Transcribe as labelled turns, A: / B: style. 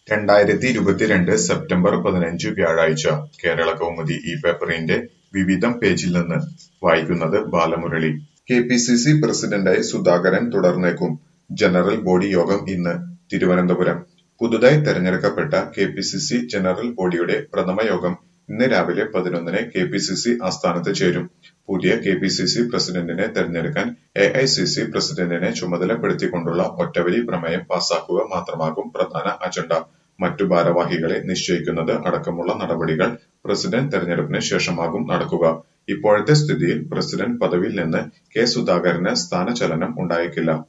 A: രണ്ടായിരത്തി ഇരുപത്തിരണ്ട് സെപ്റ്റംബർ പതിനഞ്ച് വ്യാഴാഴ്ച കേരളകൗമുദി ഈ പേപ്പറിന്റെ വിവിധം പേജിൽ നിന്ന് വായിക്കുന്നത് Balamurali K P C C പ്രസിഡന്റായി സുധാകരൻ തുടർന്നേക്കും ജനറൽ ബോഡി യോഗം ഇന്ന് തിരുവനന്തപുരം പുതുതായി തെരഞ്ഞെടുക്കപ്പെട്ട K P C C general ബോഡിയുടെ പ്രഥമ യോഗം ഇന്ന് രാവിലെ പതിനൊന്നിന് കെ പി സി സി ആസ്ഥാനത്ത് ചേരും പുതിയ കെ പി സി സി പ്രസിഡന്റിനെ തെരഞ്ഞെടുക്കാൻ എ ഐ സി സി പ്രസിഡന്റിനെ ചുമതലപ്പെടുത്തിക്കൊണ്ടുള്ള ഒറ്റവരി പ്രമേയം പാസാക്കുക മാത്രമാകും പ്രധാന അജണ്ട മറ്റു ഭാരവാഹികളെ നിശ്ചയിക്കുന്നത് അടക്കമുള്ള നടപടികൾ പ്രസിഡന്റ് തെരഞ്ഞെടുപ്പിന് ശേഷമാകും നടക്കുക ഇപ്പോഴത്തെ സ്ഥിതിയിൽ പ്രസിഡന്റ് പദവിയിൽ നിന്ന് കെ സുധാകരന് സ്ഥാനചലനം ഉണ്ടായേക്കില്ല